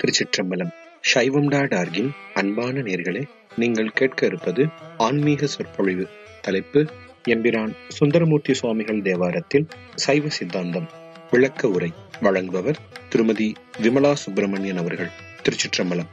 திருச்சிற்றம்பலம் சைவம் டாட் ஆர்கின் அன்பான நேர்களே நீங்கள் கேட்க இருப்பது ஆன்மீக சொற்பொழிவு தலைப்பு எம்பிரான் சுந்தரமூர்த்தி சுவாமிகள் தேவாரத்தில் சைவ சித்தாந்தம் விளக்க உரை வழங்குபவர் திருமதி விமலா சுப்பிரமணியன் அவர்கள் திருச்சிற்றம்பலம்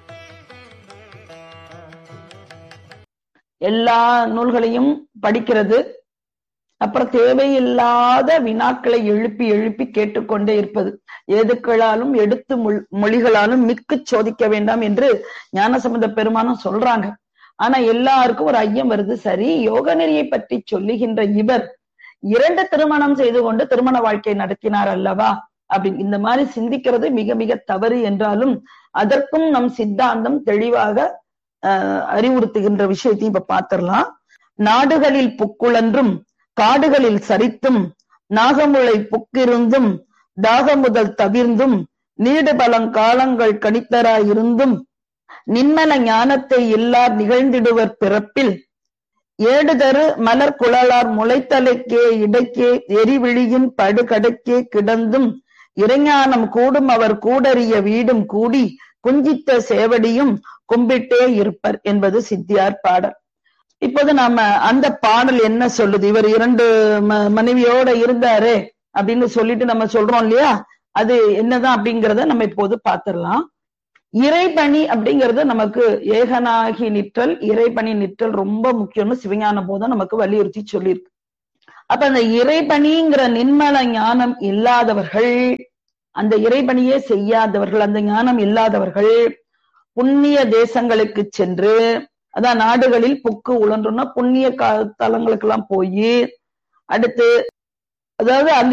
எல்லா நூல்களையும் படிக்கிறது அப்புறம் தேவையில்லாத வினாக்களை எழுப்பி எழுப்பி கேட்டுக்கொண்டே இருப்பது எதுக்களாலும் எடுத்து மொழி- மொழிகளாலும் மிக்கு சோதிக்க வேண்டாம் என்று ஞானசம்பந்த பெருமானும் சொல்றாங்க ஆனா எல்லாருக்கும் ஒரு ஐயம் வருது சரி யோக நெறியை பற்றி சொல்லுகின்ற இவர் இரண்டு திருமணம் செய்து கொண்டு திருமண வாழ்க்கை நடத்தினார் அல்லவா அப்படின்னு இந்த மாதிரி சிந்திக்கிறது மிக மிக தவறு என்றாலும் அதற்கும் நம் சித்தாந்தம் தெளிவாக ஆஹ், அறிவுறுத்துகின்ற விஷயத்தையும் இப்ப பாத்திரலாம் நாடுகளில் புக்குழன்றும் காடுகளில் சரித்தும் நாகமுளை புக்கிருந்தும் தாகமுதல் தவிர்ந்தும் நீடு பழங்காலங்கள் கணித்தராயிருந்தும் நின்மல ஞானத்தை எல்லார் நிகழ்ந்திடுவர் பிறப்பில் ஏடுதரு மலர் குழலார் முளைத்தலைக்கே இடைக்கே எரிவிழியின் படுகடக்கே கிடந்தும் இறைஞானம் கூடும் அவர் கூடறிய வீடும் கூடி குஞ்சித்த சேவடியும் கும்பிட்டே இருப்பர் என்பது சித்தியார் பாடல் இப்போது நாம அந்த பாடல் என்ன சொல்லுது இவர் இரண்டு ம- மனைவியோட இருந்தாரு அப்படின்னு சொல்லிட்டு நம்ம சொல்றோம் இல்லையா அது என்னதான் அப்படிங்கறத நம்ம இப்போது பார்த்திடலாம் இறைபணி அப்படிங்கிறது நமக்கு ஏகனாகி நிற்றல் இறைபணி நிற்றல் ரொம்ப முக்கியம்னு சிவஞான போதம் நமக்கு வலியுறுத்தி சொல்லியிருக்கு அப்ப அந்த இறைபணிங்கிற நின்மல ஞானம் இல்லாதவர்கள் அந்த இறைபணியே செய்யாதவர்கள் அந்த ஞானம் இல்லாதவர்கள் புண்ணிய தேசங்களுக்கு சென்று அதான் நாடுகளில் புக்கு உழன்றுன்னா புண்ணிய கா- தலங்களுக்கு எல்லாம் போய் அடுத்து அதாவது அந்த